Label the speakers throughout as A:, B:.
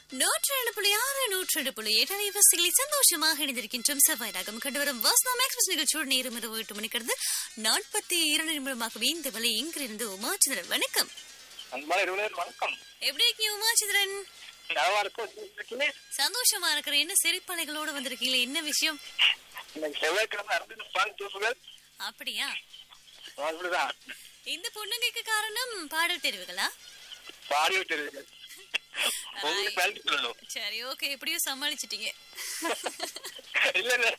A: நூற்றி ரெண்டு புள்ளி ஆறு நூற்றி ரெண்டு புள்ளி எட்டு அலைவரிசைகளில் சந்தோஷமாக இணைந்திருக்கின்றோம் செவ்வாய் ராகம் கண்டு வரும் வாசனம் எக்ஸ்பிரஸ் நிகழ்ச்சியோடு நேரம் இரவு எட்டு மணிக்கிறது நாற்பத்தி இரண்டு நிமிடமாகவே இந்த வலை இங்கிருந்து உமாச்சந்திரன் வணக்கம்
B: அன்பான இருவரும் வணக்கம்
A: எப்படி இருக்கீங்க உமாச்சந்திரன்
B: நலமா இருக்கும் இருக்கீங்களே
A: சந்தோஷமா இருக்கிற என்ன சிரிப்பலைகளோட வந்திருக்கீங்களே என்ன விஷயம்
B: இன்னைக்கு செவ்வாய்க்கிழமை அரவிந்த் பால் தூசுகள்
A: அப்படியா
B: அப்படிதான்
A: இந்த பொண்ணுங்களுக்கு காரணம் பாடல் தெரிவுகளா
B: பாடி விட்டு உங்களுக்கு வேலைக்கு சொல்லணும்
A: சரி ஓகே எப்படியோ சமாளிச்சிட்டீங்க
B: இல்ல இல்ல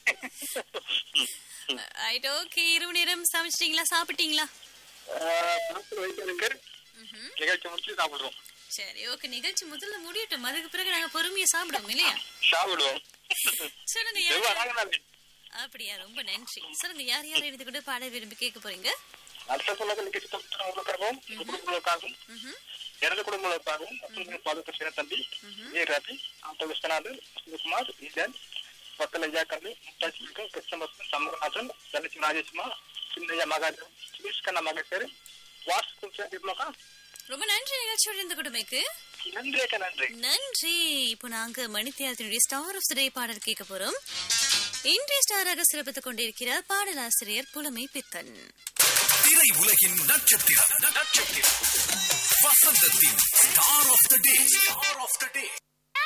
A: ரைட் ஓகே இரவு நேரம் சமைச்சிட்டீங்களா சாப்பிட்டீங்களா
B: ஆஹ், பணத்துல வைக்கிறதுக்கு
A: ம்ஹும்.
B: நிகழ்ச்சி முடிச்சு சாப்பிடுறோம்
A: சரி ஓகே நிகழ்ச்சி முதல்ல முடியட்டும் அதுக்கு பிறகு நாங்க பொறுமையா சாப்பிடுவோம் இல்லையா
B: சாப்பிடுவோம்
A: சொல்லுங்க யார்
B: செவ்வாய்
A: யார்-
B: ராகநாதன்
A: அப்படியா ரொம்ப நன்றி சொல்லுங்க யார் யார் எழுதி கொண்டு பாட விரும்பி கேட்க போறீங்க
B: அடுத்த சொல்லுங்க நிகழ்ச்சி தொகுப்பு உங்களுக்காகவும் உங்க குடும்பங்களுக்காகவும்
A: ம்ஹும்.
B: எனது குடும்பங்களுக்காகவும் மற்றும் பாதுகாப்பு சின்ன தம்பி ஏ ரவி ஆட்டோ விஸ்வநாதன் வசந்தகுமார் ஈசன் வத்தல ஜாக்கர்லி முட்டாஜ் சிங்கம் கிருஷ்ணமூர்த்தி சமூகநாதன் தனலட்சுமி ராஜேஷ்மா சின்னையா மகாதேவன் சுரேஷ் கண்ணா மகேஸ்வரி வாஸ் கும்சா
A: ரொம்ப நன்றி நிகழ்ச்சியோட இந்த குடும்பக்கு
B: நன்றி அக்கா நன்றி
A: நன்றி இப்போ நாங்க மணித்தியாலத்தினுடைய ஸ்டார் ஆஃப் டே பாடல் கேட்க போறோம் இன்றைய ஸ்டாராக சிறப்பித்துக் கொண்டிருக்கிறார் பாடலாசிரியர் புலமை பித்தன்
C: திரை உலகின் நட்சத்திரம் நட்சத்திரம் வசந்தத்தின் star of the day star of the day